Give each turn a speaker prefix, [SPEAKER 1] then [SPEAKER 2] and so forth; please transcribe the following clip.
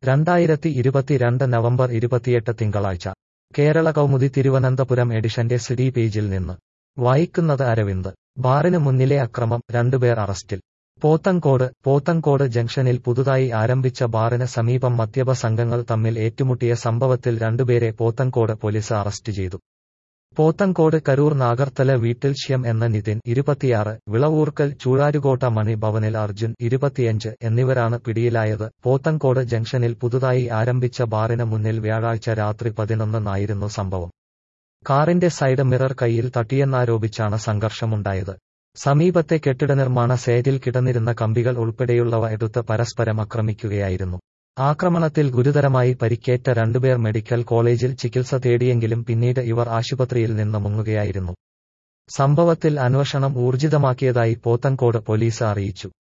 [SPEAKER 1] രണ്ടായിരത്തി ഇരുപത്തിരണ്ട് നവംബർ ഇരുപത്തിയെട്ട് തിങ്കളാഴ്ച കേരള കൗമുദി തിരുവനന്തപുരം എഡിഷന്റെ സിഡി പേജിൽ നിന്ന് വായിക്കുന്നത് അരവിന്ദ് ബാറിന് മുന്നിലെ അക്രമം രണ്ടുപേർ അറസ്റ്റിൽ പോത്തൻകോട് പോത്തൻകോട് ജംഗ്ഷനിൽ പുതുതായി ആരംഭിച്ച ബാറിന് സമീപം മദ്യപ സംഘങ്ങൾ തമ്മിൽ ഏറ്റുമുട്ടിയ സംഭവത്തിൽ രണ്ടുപേരെ പോത്തൻകോട് പോലീസ് അറസ്റ്റ് ചെയ്തു പോത്തൻകോട് കരൂർ നാഗർത്തല വീട്ടിൽ ശ്യം എന്ന നിതിൻ ഇരുപത്തിയാറ് വിളവൂർക്കൽ ചൂഴാരുകോട്ട മണി ഭവനിൽ അർജുൻ ഇരുപത്തിയഞ്ച് എന്നിവരാണ് പിടിയിലായത് പോത്തൻകോട് ജംഗ്ഷനിൽ പുതുതായി ആരംഭിച്ച ബാറിന് മുന്നിൽ വ്യാഴാഴ്ച രാത്രി പതിനൊന്നിനായിരുന്നു സംഭവം കാറിന്റെ സൈഡ് മിറർ കൈയിൽ തട്ടിയെന്നാരോപിച്ചാണ് സംഘർഷമുണ്ടായത് സമീപത്തെ കെട്ടിട നിർമ്മാണ സൈറ്റിൽ കിടന്നിരുന്ന കമ്പികൾ ഉൾപ്പെടെയുള്ളവ എടുത്ത് പരസ്പരം ആക്രമിക്കുകയായിരുന്നു ആക്രമണത്തിൽ ഗുരുതരമായി പരിക്കേറ്റ രണ്ടുപേർ മെഡിക്കൽ കോളേജിൽ ചികിത്സ തേടിയെങ്കിലും പിന്നീട് ഇവർ ആശുപത്രിയിൽ നിന്ന് മുങ്ങുകയായിരുന്നു സംഭവത്തിൽ അന്വേഷണം ഊർജിതമാക്കിയതായി പോത്തൻകോട് പോലീസ് അറിയിച്ചു